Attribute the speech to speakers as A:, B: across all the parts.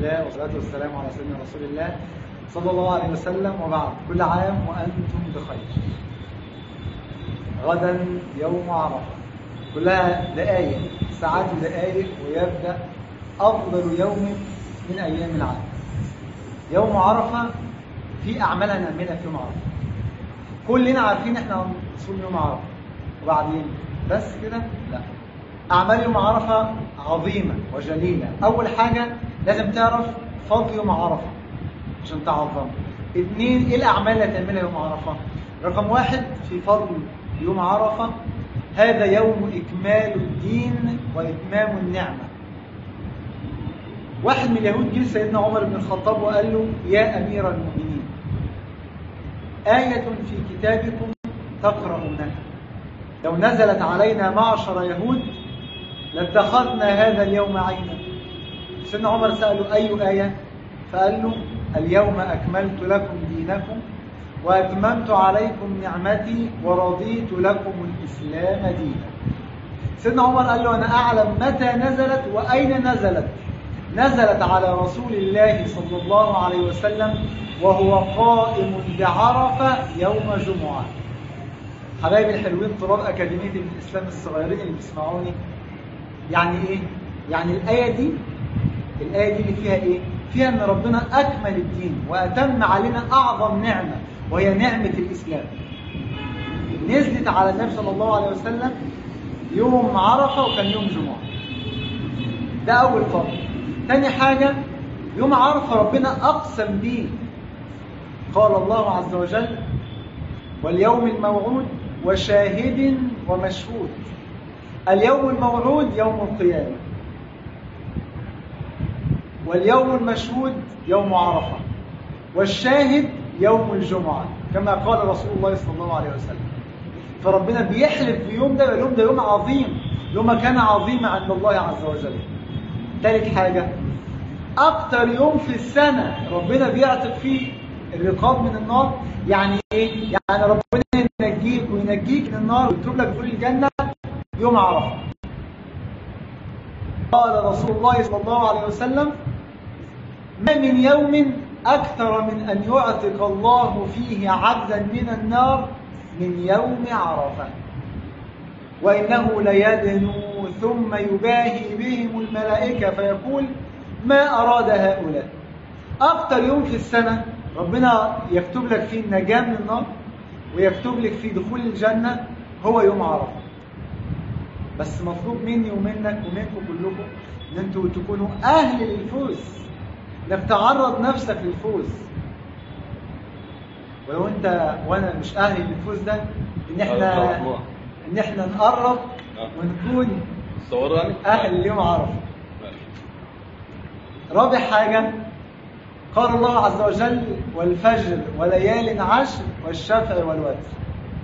A: الله والصلاة والسلام على سيدنا رسول الله صلى الله عليه وسلم وبعد كل عام وأنتم بخير غدا يوم عرفة كلها دقايق ساعات ودقايق ويبدأ أفضل يوم من أيام العام يوم عرفة في أعمال هنعملها في يوم عرفة كلنا عارفين احنا هنصوم يوم عرفة وبعدين بس كده لا أعمال يوم عرفة عظيمة وجليلة أول حاجة لازم تعرف فضل يوم عرفة عشان تعظم اثنين ايه الأعمال اللي هتعملها يوم عرفة رقم واحد في فضل يوم عرفة هذا يوم إكمال الدين وإتمام النعمة واحد من اليهود جه سيدنا عمر بن الخطاب وقال له يا أمير المؤمنين آية في كتابكم تقرؤونها لو نزلت علينا معشر يهود لاتخذنا هذا اليوم عينا سيدنا عمر سأله أي آية فقال له اليوم أكملت لكم دينكم وأتممت عليكم نعمتي ورضيت لكم الإسلام دينا سيدنا عمر قال له أنا أعلم متى نزلت وأين نزلت نزلت على رسول الله صلى الله عليه وسلم وهو قائم بعرفة يوم جمعة حبايبي الحلوين طلاب أكاديمية الإسلام الصغيرين اللي بيسمعوني يعني إيه؟ يعني الآية دي الآية دي اللي فيها إيه؟ فيها أن ربنا أكمل الدين وأتم علينا أعظم نعمة وهي نعمة الإسلام نزلت على النبي صلى الله عليه وسلم يوم عرفة وكان يوم جمعة ده أول فضل تاني حاجة يوم عرفة ربنا أقسم به قال الله عز وجل واليوم الموعود وشاهد ومشهود اليوم الموعود يوم القيامة واليوم المشهود يوم عرفة والشاهد يوم الجمعة كما قال رسول الله صلى الله عليه وسلم فربنا بيحلف بيوم ده اليوم ده يوم عظيم يوم كان عظيما عند الله عز وجل ثالث حاجة أكتر يوم في السنة ربنا بيعتق فيه الرقاب من النار يعني إيه؟ يعني ربنا ينجيك وينجيك من النار ويتوب لك دخول الجنة يوم عرفة قال رسول الله صلى الله عليه وسلم ما من يوم أكثر من أن يعتق الله فيه عبدا من النار من يوم عرفة وإنه ليدنو ثم يباهي بهم الملائكة فيقول ما أراد هؤلاء أكثر يوم في السنة ربنا يكتب لك فيه النجاة من النار ويكتب لك فيه دخول الجنة هو يوم عرفة بس مطلوب مني ومنك ومنكم كلكم ان انتوا تكونوا اهل للفوز انك تعرض نفسك للفوز ولو انت وانا مش اهل للفوز ده ان احنا ان احنا نقرب ونكون
B: صوراني
A: اهل اليوم عرفه رابع حاجه قال الله عز وجل والفجر وليال عشر والشفع والوتر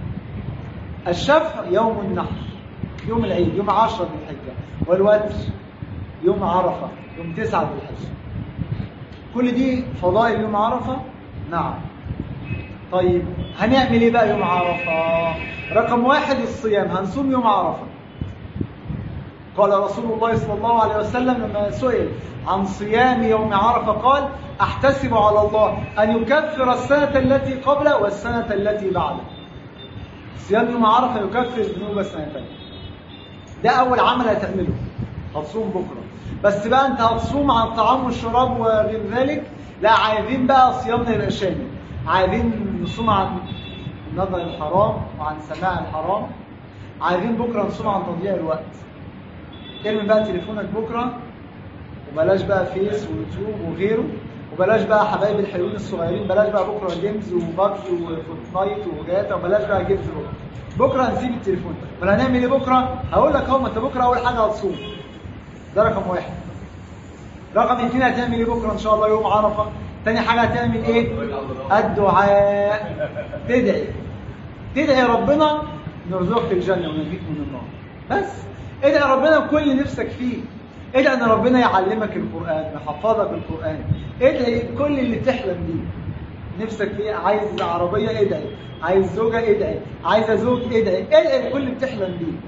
A: الشفع يوم النحر يوم العيد يوم عشرة ذي الحجة والوتر يوم عرفة يوم تسعة ذي الحجة كل دي فضائل يوم عرفة نعم طيب هنعمل ايه بقى يوم عرفة رقم واحد الصيام هنصوم يوم عرفة قال رسول الله صلى الله عليه وسلم لما سئل عن صيام يوم عرفة قال احتسب على الله أن يكفر السنة التي قبله والسنة التي بعده صيام يوم عرفة يكفر ذنوب السنتين ده أول عمل هتعمله هتصوم بكرة بس بقى أنت هتصوم عن الطعام والشراب وغير ذلك لا عايزين بقى صيامنا يبقى شامل عايزين نصوم عن نظر الحرام وعن سماع الحرام عايزين بكرة نصوم عن تضييع الوقت ارمي بقى تليفونك بكرة وبلاش بقى فيس ويوتيوب وغيره وبلاش بقى حبايب الحلوين الصغيرين بلاش بقى بكره جيمز وبابجي وفورتنايت وجاتا وبلاش بقى جيمز بكره بكره هنسيب التليفون امال هنعمل ايه بكره؟ هقول لك اهو ما انت بكره اول حاجه هتصوم ده رقم واحد رقم اثنين هتعمل ايه بكره ان شاء الله يوم عرفه تاني حاجه هتعمل ايه؟ الدعاء تدعي تدعي ربنا نرزقك الجنه ونجيك من النار بس ادعي ربنا بكل اللي نفسك فيه ادعي ان ربنا يعلمك القران يحفظك القران ادعي كل اللي تحلم بيه نفسك فيه عايز عربيه ادعي عايز زوجه ادعي عايز زوج ادعي ادعي كل اللي بتحلم بيه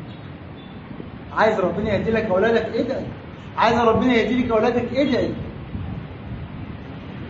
A: عايز ربنا يهدي لك اولادك ادعي عايز ربنا يهدي لك اولادك ادعي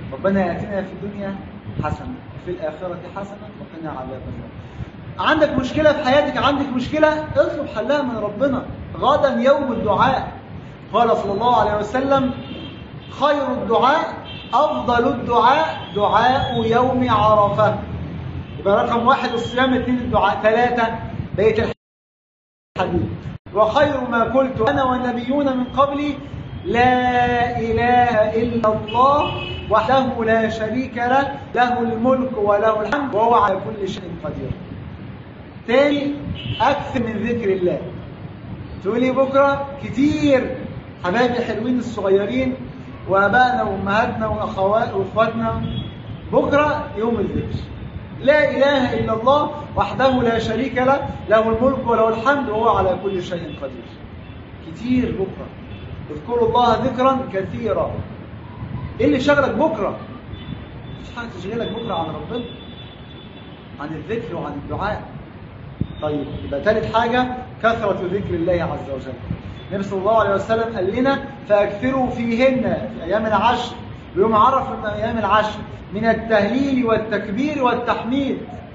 A: ربنا يأتينا في الدنيا حسنة وفي الآخرة حسنة وقنا عذاب النار عندك مشكلة في حياتك عندك مشكلة اطلب حلها من ربنا غدا يوم الدعاء قال صلى الله عليه وسلم خير الدعاء أفضل الدعاء دعاء يوم عرفة يبقى رقم واحد الصيام اثنين الدعاء ثلاثة بيت الحديث وخير ما قلت أنا والنبيون من قبلي لا إله إلا الله وحده لا شريك له له الملك وله الحمد وهو على كل شيء قدير تاني أكثر من ذكر الله تقولي بكرة كتير حبايبي حلوين الصغيرين وابائنا وامهاتنا واخوات واخواتنا بكره يوم الذكر لا اله الا الله وحده لا شريك له له الملك وله الحمد وهو على كل شيء قدير كتير بكره اذكروا الله ذكرا كثيرا ايه اللي شغلك بكره مش حاجه تشغلك بكره عن ربنا عن الذكر وعن الدعاء طيب يبقى ثالث حاجه كثره ذكر الله عز وجل النبي صلى الله عليه وسلم قال لنا فاكثروا فيهن في ايام العشر ويوم عرف من ايام العشر من التهليل والتكبير والتحميد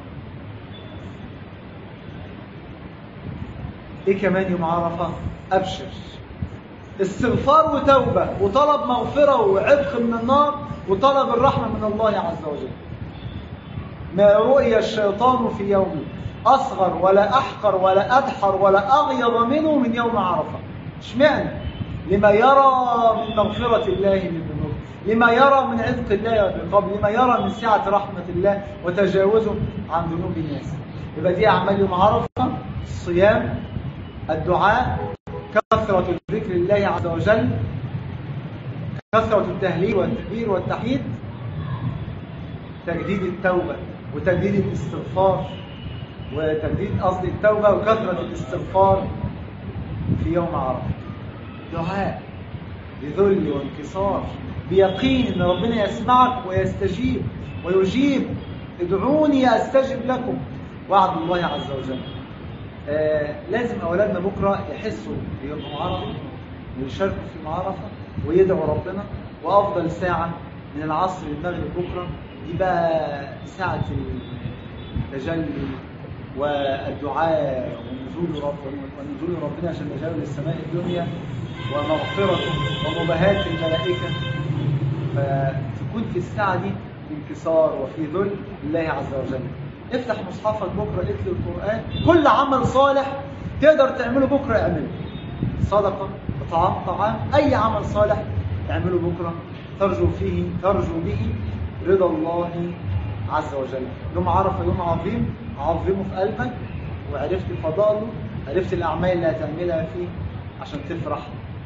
A: ايه كمان يوم عرفه ابشر استغفار وتوبه وطلب مغفره وعتق من النار وطلب الرحمه من الله عز وجل ما رؤي الشيطان في يوم اصغر ولا احقر ولا ادحر ولا اغيض منه من يوم عرفه اشمعنى لما يرى من مغفرة الله للذنوب لما يرى من عتق الله بالقبل لما يرى من سعة رحمة الله وتجاوزه عن ذنوب الناس يبقى دي أعمال يوم عرفة الصيام الدعاء كثرة ذكر الله عز وجل كثرة التهليل والتكبير والتحييد تجديد التوبة وتجديد الاستغفار وتجديد قصد التوبة وكثرة الاستغفار في يوم عرفة دعاء بذل وانكسار بيقين ان ربنا يسمعك ويستجيب ويجيب ادعوني استجب لكم وعد الله عز وجل آه لازم اولادنا بكره يحسوا بيوم عرفه ويشاركوا في عرفه ويدعوا ربنا وافضل ساعه من العصر للمغرب بكره دي بقى ساعه التجلي والدعاء ونزول رب ونزول ربنا جل جلاله للسماء الدنيا ومغفرته ومباهاة الملائكة فتكون في الساعة دي في انكسار وفي ذل لله عز وجل افتح مصحفك بكرة اتلو القرآن كل عمل صالح تقدر تعمله بكرة اعمله صدقة طعام طعام أي عمل صالح اعمله بكرة ترجو فيه ترجو به رضا الله عز وجل يوم عرفة يوم عظيم عظمه في قلبك وعرفت فضائله عرفت الأعمال اللي هتعملها فيه عشان تفرح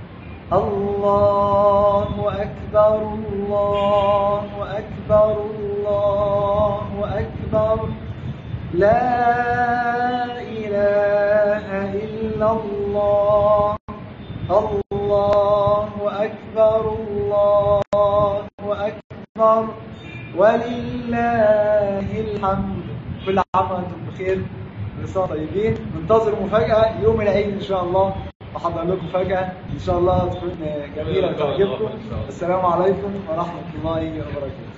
A: الله أكبر الله أكبر الله أكبر لا إله إلا الله الله أكبر الله أكبر ولله الحمد كل عام وانتم بخير كل سنه طيبين ننتظر مفاجاه يوم العيد ان شاء الله بحضر لكم مفاجاه ان شاء الله تكون جميله وتعجبكم السلام عليكم ورحمه الله وبركاته